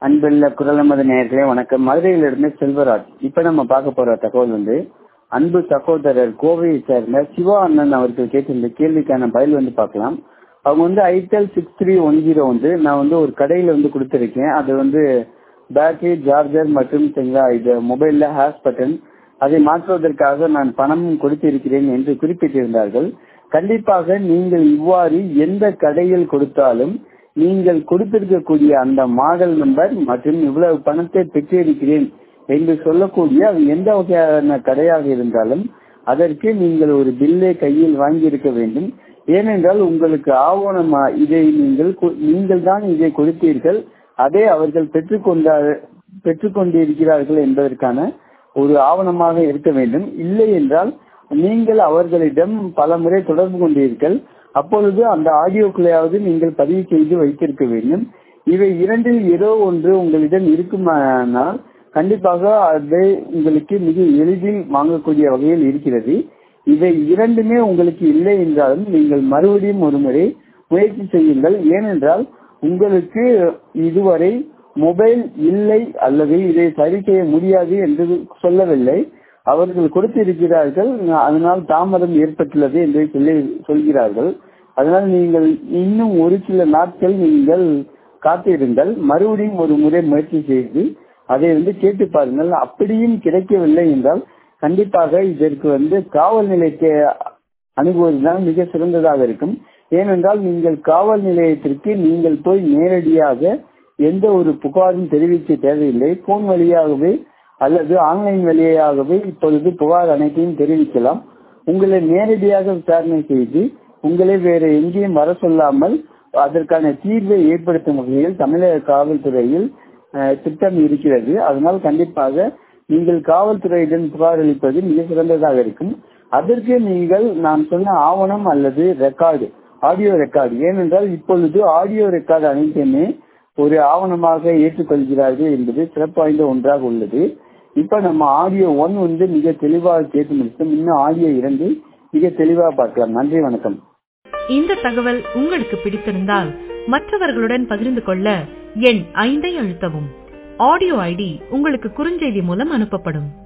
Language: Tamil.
அன்புள்ள குரலமது நேயர்களே வணக்கம் மதுரையிலிருந்து செல்வராஜ் இப்ப நம்ம பார்க்க போற தகவல் வந்து அன்பு சகோதரர் கோவையை சேர்ந்த சிவா அண்ணன் அவர்கள் கேட்டிருந்த கேள்விக்கான பதில் வந்து பார்க்கலாம் அவங்க வந்து Itel six three one zero வந்து நான் வந்து ஒரு கடையில வந்து கொடுத்துருக்கேன் அது வந்து பேட்டரி சார்ஜர் மற்றும் சரிங்களா இது மொபைல்ல ஹேஷ் பட்டன் அதை மாற்றுவதற்காக நான் பணம் கொடுத்திருக்கிறேன் என்று குறிப்பிட்டிருந்தார்கள் கண்டிப்பாக நீங்கள் இவ்வாறு எந்த கடையில் கொடுத்தாலும் நீங்கள் கொடுத்திருக்கக்கூடிய அந்த மாடல் நம்பர் மற்றும் இவ்வளவு பணத்தை பெற்றிருக்கிறேன் என்று சொல்லக்கூடிய அது எந்த வகையான கடையாக இருந்தாலும் அதற்கு நீங்கள் ஒரு பில்லை கையில் வாங்கியிருக்க வேண்டும் ஏனென்றால் உங்களுக்கு ஆவணமா இதை நீங்கள் நீங்கள் தான் இதை கொடுத்தீர்கள் அதை அவர்கள் பெற்றுக்கொண்டா பெற்றுக்கொண்டிருக்கிறார்கள் என்பதற்கான ஒரு ஆவணமாக இருக்க வேண்டும் இல்லை என்றால் நீங்கள் அவர்களிடம் பல முறை தொடர்பு கொண்டீர்கள் அப்பொழுது அந்த ஆடியோக்களையாவது நீங்கள் பதிவு செய்து வைத்திருக்க வேண்டும் இவை இரண்டில் ஏதோ ஒன்று உங்களிடம் இருக்குமானால் கண்டிப்பாக அதை உங்களுக்கு மிக எளிதில் வாங்கக்கூடிய வகையில் இருக்கிறது இவை இரண்டுமே உங்களுக்கு இல்லை என்றாலும் நீங்கள் மறுபடியும் ஒரு முறை முயற்சி செய்யுங்கள் ஏனென்றால் உங்களுக்கு இதுவரை மொபைல் இல்லை அல்லது இதை சரி செய்ய முடியாது என்று சொல்லவில்லை அவர்கள் கொடுத்திருக்கிறார்கள் அதனால் தாமதம் ஏற்பட்டுள்ளது என்று சொல்லி சொல்கிறார்கள் அதனால் நீங்கள் இன்னும் ஒரு சில நாட்கள் நீங்கள் காத்திருங்கள் மறுபடியும் ஒரு முறை முயற்சி செய்து அதை வந்து கேட்டு பாருங்கள் அப்படியும் கிடைக்கவில்லை என்றால் கண்டிப்பாக இதற்கு வந்து காவல் நிலையத்தை அணுகுவதுதான் மிக சிறந்ததாக இருக்கும் ஏனென்றால் நீங்கள் காவல் நிலையத்திற்கு நீங்கள் போய் நேரடியாக எந்த ஒரு புகாரும் தெரிவிக்க தேவையில்லை போன் வழியாகவே அல்லது ஆன்லைன் வழியாகவே இப்பொழுது புகார் அனைத்தையும் தெரிவிக்கலாம் உங்களை நேரடியாக விசாரணை செய்து உங்களை வேற எங்கேயும் வர சொல்லாமல் அதற்கான தீர்வை ஏற்படுத்தும் வகையில் தமிழக காவல்துறையில் திட்டம் இருக்கிறது அதனால் கண்டிப்பாக நீங்கள் காவல்துறையிடம் புகார் அளிப்பது மிக சிறந்ததாக இருக்கும் அதற்கு நீங்கள் நான் சொன்ன ஆவணம் அல்லது ரெக்கார்டு ஆடியோ ரெக்கார்டு ஏனென்றால் இப்பொழுது ஆடியோ ரெக்கார்டு அனைத்துமே ஒரு ஆவணமாக ஏற்றுக்கொள்கிறார்கள் என்பது சிறப்பு வாய்ந்த ஒன்றாக உள்ளது இப்ப நம்ம ஆடியோ ஒன் வந்து மிக தெளிவாக கேட்டு முடிச்சோம் இன்னும் ஆடியோ இரண்டு மிக தெளிவாக பார்க்கலாம் நன்றி வணக்கம் இந்த தகவல் உங்களுக்கு பிடித்திருந்தால் மற்றவர்களுடன் பகிர்ந்து கொள்ள எண் ஐந்தை அழுத்தவும் ஆடியோ ஐடி உங்களுக்கு குறுஞ்செய்தி மூலம் அனுப்பப்படும்